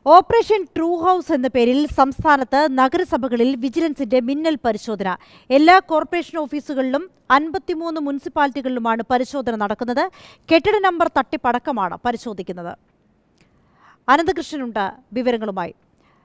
operation true house എന്ന പേരിൽ സംസ്ഥാനത്ത് നഗരസഭകളിൽ വിജിലൻസിന്റെ മിന്നൽ പരിശോധന എല്ലാ കോർപ്പറേഷൻ ഓഫീസുകളിലും അൻപത്തിമൂന്ന് മുനിസിപ്പാലിറ്റികളിലുമാണ് പരിശോധന നടക്കുന്നത് കെട്ടിട നമ്പർ തട്ടിപ്പടക്കമാണ് പരിശോധിക്കുന്നത് അനന്തകൃഷ്ണനുണ്ട് വിവരങ്ങളുമായി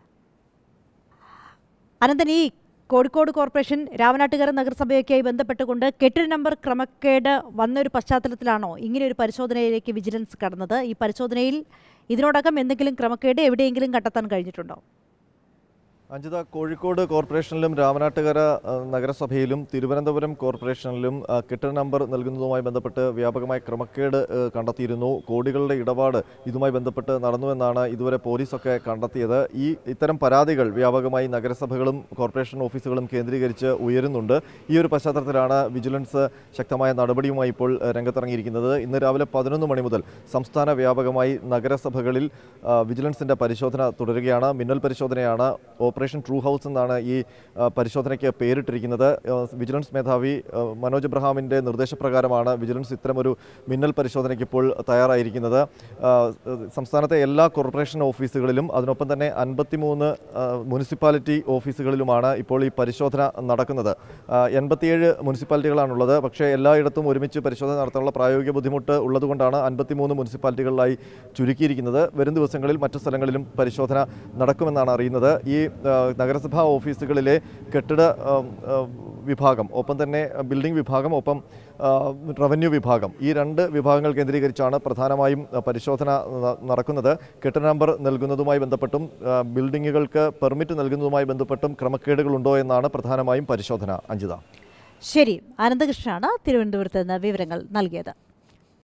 അനന്തൻ ഈ കോഴിക്കോട് കോർപ്പറേഷൻ രാമനാട്ടുകര നഗരസഭയൊക്കെയായി ബന്ധപ്പെട്ടുകൊണ്ട് കെട്ടിട നമ്പർ ക്രമക്കേട് വന്നൊരു പശ്ചാത്തലത്തിലാണോ ഇങ്ങനെ ഒരു പരിശോധനയിലേക്ക് വിജിലൻസ് കടന്നത് ഈ പരിശോധനയിൽ ഇതിനോടകം എന്തെങ്കിലും ക്രമക്കേട് എവിടെയെങ്കിലും കണ്ടെത്താൻ കഴിഞ്ഞിട്ടുണ്ടോ അഞ്ജിത കോഴിക്കോട് കോർപ്പറേഷനിലും രാമനാട്ടുകര ആ, നഗരസഭയിലും തിരുവനന്തപുരം കോർപ്പറേഷനിലും ആ, കെട്ടിട നമ്പർ നൽകുന്നതുമായി ബന്ധപ്പെട്ട് വ്യാപകമായ ക്രമക്കേട് ആ, കണ്ടെത്തിയിരുന്നു കോടികളുടെ ഇടപാട് ഇതുമായി ബന്ധപ്പെട്ട് നടന്നുവെന്നാണ് ഇതുവരെ പോലീസൊക്കെ കണ്ടെത്തിയത് ഈ ഇത്തരം പരാതികൾ വ്യാപകമായി നഗരസഭകളും കോർപ്പറേഷൻ ഓഫീസുകളും കേന്ദ്രീകരിച്ച് ഉയരുന്നുണ്ട് ഈ ഒരു പശ്ചാത്തലത്തിലാണ് വിജിലൻസ് ശക്തമായ നടപടിയുമായി ഇപ്പോൾ ആ, രംഗത്തിറങ്ങിയിരിക്കുന്നത് ഇന്ന് രാവിലെ പതിനൊന്ന് മണി മുതൽ സംസ്ഥാന വ്യാപകമായി നഗരസഭകളിൽ ആ, വിജിലൻസിന്റെ പരിശോധന തുടരുകയാണ് മിന്നൽ പരിശോധനയാണ് ഓപ്പറേഷൻ ട്രൂ ഹൗസ് എന്നാണ് ഈ ആ, പരിശോധനയ്ക്ക് പേരിട്ടിരിക്കുന്നത് ആ, വിജിലൻസ് മേധാവി ആ, മനോജ് എബ്രഹാമിൻ്റെ നിർദ്ദേശപ്രകാരമാണ് വിജിലൻസ് ഇത്തരമൊരു മിന്നൽ പരിശോധനയ്ക്ക് ഇപ്പോൾ തയ്യാറായിരിക്കുന്നത് ആ, സംസ്ഥാനത്തെ എല്ലാ കോർപ്പറേഷൻ ഓഫീസുകളിലും അതിനൊപ്പം തന്നെ അൻപത്തിമൂന്ന് മുനിസിപ്പാലിറ്റി ഓഫീസുകളിലുമാണ് ഇപ്പോൾ ഈ പരിശോധന നടക്കുന്നത് ആ, എൺപത്തിയേഴ് മുനിസിപ്പാലിറ്റികളാണുള്ളത് പക്ഷേ എല്ലായിടത്തും ഒരുമിച്ച് പരിശോധന നടത്താനുള്ള പ്രായോഗിക ബുദ്ധിമുട്ട് ഉള്ളതുകൊണ്ടാണ് അൻപത്തിമൂന്ന് മുനിസിപ്പാലിറ്റികളിലായി ചുരുക്കിയിരിക്കുന്നത് വരും ദിവസങ്ങളിൽ മറ്റു സ്ഥലങ്ങളിലും പരിശോധന നടക്കുമെന്നാണ് അറിയുന്നത് ഈ ആ, നഗരസഭാ ഓഫീസുകളിലെ കെട്ടിട ആ, ആ, വിഭാഗം ഒപ്പം തന്നെ ബിൽഡിംഗ് വിഭാഗം ഒപ്പം ആ, റവന്യൂ വിഭാഗം ഈ രണ്ട് വിഭാഗങ്ങൾ കേന്ദ്രീകരിച്ചാണ് പ്രധാനമായും ആ, പരിശോധന ന- നടക്കുന്നത് കെട്ടിട നമ്പർ നൽകുന്നതുമായി ബന്ധപ്പെട്ടും ആ, ബിൽഡിങ്ങുകൾക്ക് പെർമിറ്റ് നൽകുന്നതുമായി ബന്ധപ്പെട്ടും ക്രമക്കേടുകളുണ്ടോ എന്നാണ് പ്രധാനമായും പരിശോധന അഞ്ജിത ശരി അനന്തകൃഷ്ണനാണ് തിരുവനന്തപുരത്ത് നിന്ന് വിവരങ്ങൾ നൽകിയത്